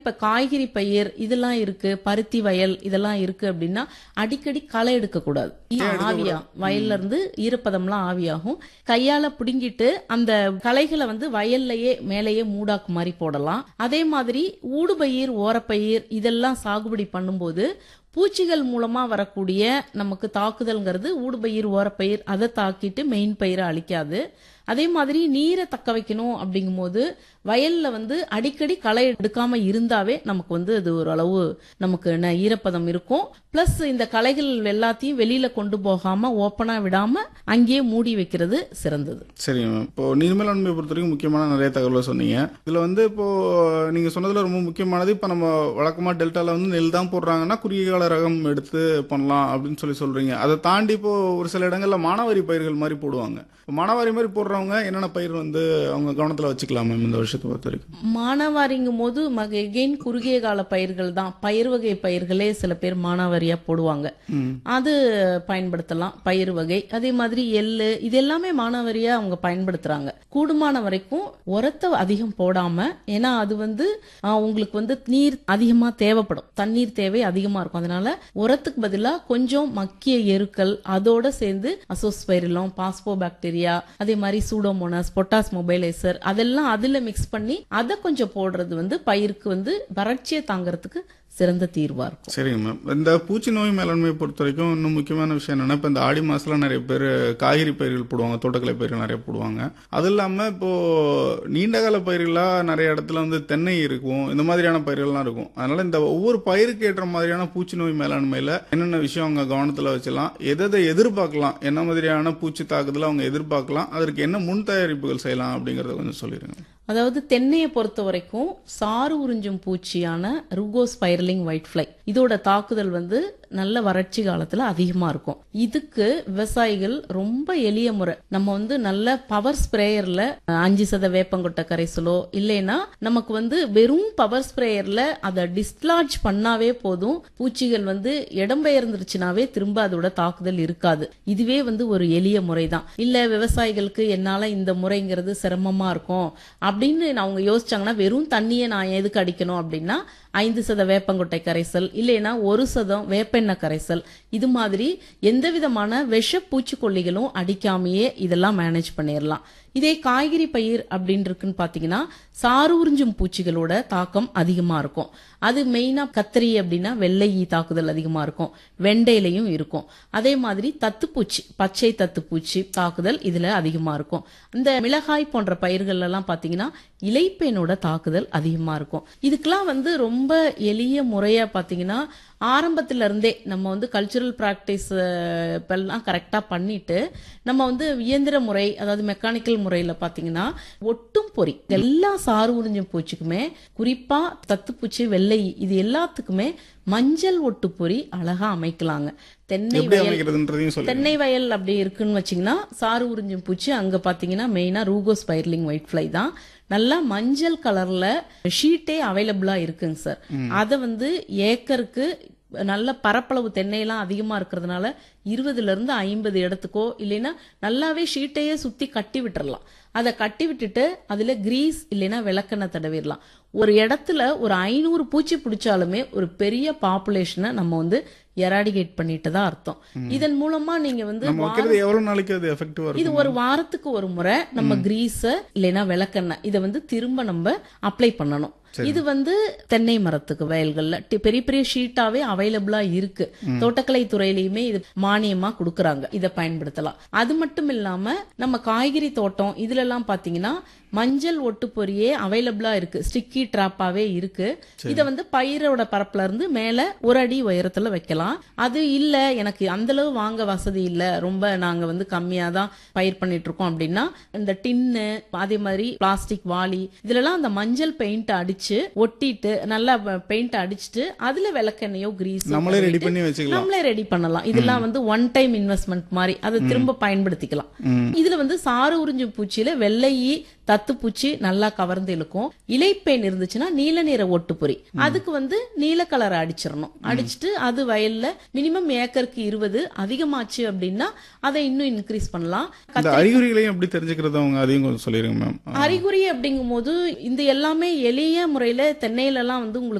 இப்ப காய்கறி பயிர் இதெல்லாம் இருக்கு பருத்தி வயல் இதெல்லாம் இருக்கு அப்படின்னா அடிக்கடி களை எடுக்க கூடாது ஆவியா வயல்ல இருந்து ஈரப்பதம்லாம் ஆவியாகும் கையால புடுங்கிட்டு அந்த களைகளை வந்து வயல்லையே மேலேயே மூடாக்கு மாதிரி போடலாம் அதே மாதிரி ஊடுபயிர் ஓரப்பயிர் இதெல்லாம் சாகுபடி பண்ணும்போது பூச்சிகள் மூலமா வரக்கூடிய நமக்கு தாக்குதல்ங்கிறது ஊடுபயிர் ஓரப்பயிர் அதை தாக்கிட்டு மெயின் பயிரை அழிக்காது அதே மாதிரி நீரை தக்க வைக்கணும் அப்படிங்கும்போது வயல்ல வந்து அடிக்கடி களை எடுக்காம இருந்தாவே நமக்கு வந்து அது ஓரளவு நமக்கு ந- ஈரப்பதம் இருக்கும் பிளஸ் இந்த களைகள் எல்லாத்தையும் வெளியில கொண்டு போகாம ஓப்பனா விடாம அங்கேயே மூடி வைக்கிறது சிறந்தது சரிங்க மேம் இப்போ நீர் மேலாண்மை பொறுத்த வரைக்கும் முக்கியமான நிறைய தகவலை சொன்னீங்க இதுல வந்து இப்போ நீங்க சொன்னதுல ரொம்ப முக்கியமானது இப்போ நம்ம வழக்கமா டெல்டால வந்து நெல் தான் போடுறாங்கன்னா குறுகிய கால ரகம் எடுத்து பண்ணலாம் அப்படின்னு சொல்லி சொல்றீங்க அதை தாண்டி இப்போ ஒரு சில இடங்கள்ல மானாவாரி பயிர்கள் மாதிரி போடுவாங்க இப்போ மானாவாரி மாதிரி போடுறவங்க என்னென்ன பயிர் வந்து அவங்க கவனத்துல வச்சுக்கலாம் மேம் இந்த வருஷத்தை பொறுத்த வரைக்கும் மானாவாரிங்கும் போது எகெயின் குறுகிய கால பயிர்கள் தான் பயிர் வகை பயிர்களே சில பேர் மானாவாரியா போடுவாங்க அது பயன்படுத்தலாம் பயிர் வகை அதே மாதிரி எள்ளு இது எல்லாமே மானாவாரியா அவங்க பயன்படுத்துறாங்க கூடுமான வரைக்கும் உரத்தை அதிகம் போடாம ஏன்னா அது வந்து ஆ, உங்களுக்கு வந்து நீர் அதிகமா தேவைப்படும் தண்ணீர் தேவை அதிகமா இருக்கும் அதனால உரத்துக்கு பதிலா கொஞ்சம் மக்கிய எருக்கள் அதோட சேர்ந்து அசோஸ்பைரிலம் பாஸ்போ பாக்டீரியா அதே மாதிரி சூடோமோனாஸ் பொட்டாஸ் மொபைலைசர் அதெல்லாம் அதுல மிக்ஸ் பண்ணி அதை கொஞ்சம் போடுறது வந்து பயிருக்கு வந்து வறட்சியை தாங்கறதுக்கு சிறந்த தீர்வா இருக்கும் சரிங்க மேம் இந்த பூச்சி நோய் மேலாண்மையை பொறுத்த வரைக்கும் இன்னும் முக்கியமான விஷயம் என்னன்னா இப்போ இந்த ஆடி மாசத்துல நிறைய பேர் காய்கறி பயிர்கள் போடுவாங்க தோட்டக்கலை பயிர்கள் நிறைய போடுவாங்க அது இல்லாம இப்போ நீண்டகால பயிர்களா நிறைய இடத்துல வந்து தென்னை இருக்கும் இந்த மாதிரியான பயிர்கள்லாம் இருக்கும் அதனால இந்த ஒவ்வொரு பயிருக்கு ஏற்ற மாதிரியான பூச்சி நோய் மேலாண்மையில என்னென்ன விஷயம் அவங்க கவனத்துல வச்சலாம் எதை எதை எதிர்பார்க்கலாம் என்ன மாதிரியான பூச்சி தாக்குதலை அவங்க எதிர்பார்க்கலாம் அதற்கு என்ன முன் தயாரிப்புகள் செய்யலாம் அப்படிங்கறத கொஞ்சம் சொல்லிருங்க அதாவது தென்னையை பொறுத்த வரைக்கும் சாறு உறிஞ்சும் பூச்சியான ருகோஸ் ஸ்பைரலிங் ஒயிட் ஃபிளை இதோட தாக்குதல் வந்து நல்ல வறட்சி காலத்துல அதிகமா இருக்கும் இதுக்கு விவசாயிகள் ரொம்ப எளிய முறை நம்ம வந்து நல்ல பவர் ஸ்ப்ரேயர்ல அஞ்சு சத வேப்பங்கொட்டை கரைசலோ இல்லைன்னா நமக்கு வந்து வெறும் பவர் ஸ்ப்ரேயர்ல அதை டிஸ்லார்ஜ் பண்ணாவே போதும் பூச்சிகள் வந்து இடம்பெயர்ந்துருச்சுனாவே திரும்ப அதோட தாக்குதல் இருக்காது இதுவே வந்து ஒரு எளிய முறை தான் இல்ல விவசாயிகளுக்கு என்னால இந்த முறைங்கிறது சிரமமா இருக்கும் அப்படின்னு அவங்க யோசிச்சாங்கன்னா வெறும் தண்ணியை நான் எதுக்கு அடிக்கணும் அப்படின்னா ஐந்து சத வேப்பங்கொட்டை கரைசல் இல்லைன்னா ஒரு சதம் வேப்பெண்ணெய் கரைசல் இது மாதிரி எந்த விதமான விஷ பூச்சிக்கொல்லிகளும் அடிக்காமையே இதெல்லாம் மேனேஜ் பண்ணிடலாம் இதே காய்கறி பயிர் அப்படின்னு இருக்குன்னு பாத்தீங்கன்னா சாறு உறிஞ்சும் பூச்சிகளோட தாக்கம் அதிகமா இருக்கும் அது மெயினா கத்திரி அப்படின்னா வெள்ளை ஈ தாக்குதல் அதிகமா இருக்கும் வெண்டையிலையும் இருக்கும் அதே மாதிரி தத்துப்பூச்சி பச்சை தத்துப்பூச்சி தாக்குதல் இதுல அதிகமா இருக்கும் இந்த மிளகாய் போன்ற பயிர்கள் எல்லாம் பாத்தீங்கன்னா இலைப்பேனோட தாக்குதல் அதிகமா இருக்கும் இதுக்கெல்லாம் வந்து ரொம்ப எளிய முறையா பாத்தீங்கன்னா ஆரம்பத்துல இருந்தே நம்ம வந்து கல்ச்சுரல் ப்ராக்டிஸ் எல்லாம் கரெக்டா பண்ணிட்டு நம்ம வந்து இயந்திர முறை அதாவது மெக்கானிக்கல் முறையில பாத்தீங்கன்னா ஒட்டும் பொறி எல்லா சாறு உறிஞ்சும் பூச்சிக்குமே குறிப்பா தத்துப்பூச்சி வெள்ளை இது எல்லாத்துக்குமே மஞ்சள் ஒட்டு பொறி அழகா அமைக்கலாங்க தென்னை எப்படி வயல் அமைக்கிறதுன்றதையும் சொல்லி தென்னை வயல் அப்படி இருக்குன்னு வச்சீங்கன்னா சாறு உறிஞ்சும் பூச்சி அங்க பாத்தீங்கன்னா மெயினா ரூகோஸ் பைர்லிங் ஒயிட் ஃபிளை தான் நல்லா மஞ்சள் கலர்ல ஷீட்டே அவைலபிளா இருக்குங்க சார் அத வந்து ஏக்கருக்கு நல்ல பரப்பளவு தென்னையெல்லாம் அதிகமா இருக்கிறதுனால இருபதுல இருந்து ஐம்பது இடத்துக்கோ இல்லைன்னா நல்லாவே ஷீட்டையே சுத்தி கட்டி விட்டுறலாம் அதை கட்டி விட்டுட்டு அதுல கிரீஸ் இல்லைன்னா விளக்கெண்ணெய் தடவிடலாம் ஒரு இடத்துல ஒரு ஐநூறு பூச்சி பிடிச்சாலுமே ஒரு பெரிய பாப்புலேஷனை நம்ம வந்து எராடிகேட் பண்ணிட்டு தான் அர்த்தம் இதன் மூலமா நீங்க வந்து நம்ம வைக்கிறது எவ்வளவு நாளைக்கு அது எஃபெக்டிவா இருக்கும் இது ஒரு வாரத்துக்கு ஒரு முறை நம்ம கிரீஸ இல்லைன்னா விளக்கெண்ணெய் இதை வந்து திரும்ப நம்ம அப்ளை பண்ணணும் இது வந்து தென்னை மரத்துக்கு வயல்கள்ல டி- பெரிய பெரிய ஷீட்டாவே அவைலபிளா இருக்கு தோட்டக்கலை துறையிலயுமே இது மானியமா கொடுக்கறாங்க இதை பயன்படுத்தலாம் அது மட்டும் இல்லாம நம்ம காய்கறி தோட்டம் இதுல எல்லாம் பாத்தீங்கன்னா மஞ்சள் ஒட்டு பொரியே அவைலபிளா இருக்கு ஸ்டிக்கி ட்ராப்பாவே இருக்கு இத வந்து பயிரோட பரப்புல இருந்து மேல ஒரு அடி உயரத்துல வைக்கலாம் அது இல்ல எனக்கு அந்த அளவு வாங்க வசதி இல்ல ரொம்ப நாங்க வந்து கம்மியா தான் பயிர் பண்ணிட்டு இருக்கோம் அப்படின்னா இந்த டின்னு அதே மாதிரி பிளாஸ்டிக் வாளி இதுலலாம் அந்த மஞ்சள் பெயிண்ட் அடிச்சு ஒட்டிட்டு நல்லா பெயிண்ட் அடிச்சுட்டு அதுல விளக்கெண்ணையோ கிரீஸ் நம்மளே ரெடி பண்ணி வச்சுக்கலாம் நம்மளே ரெடி பண்ணலாம் இதெல்லாம் வந்து ஒன் டைம் இன்வெஸ்ட்மெண்ட் மாதிரி அதை திரும்ப பயன்படுத்திக்கலாம் இதுல வந்து சாறு உறிஞ்சும் பூச்சியில வெள்ளை ஈ, தத்துப்பூச்சி நல்லா கவர்ந்து இழுக்கும் இலைப்பேன் இருந்துச்சுன்னா நீல நிற ஒட்டுப்பொறி அதுக்கு வந்து நீல கலரை அடிச்சிடணும் அடிச்சிட்டு அது வயல்ல மினிமம் ஏக்கருக்கு இருபது அதிகமாச்சு அப்படின்னா அதை இன்னும் இன்க்ரீஸ் பண்ணலாம் இந்த அறிகுறிகளையும் எப்படி தெரிஞ்சுக்கிறது அவங்க அதையும் கொஞ்சம் சொல்லிடுங்க மேம் அறிகுறி அப்படிங்கும்போது இந்த எல்லாமே எளிய முறையில தென்னையில எல்லாம் வந்து உங்களுக்கு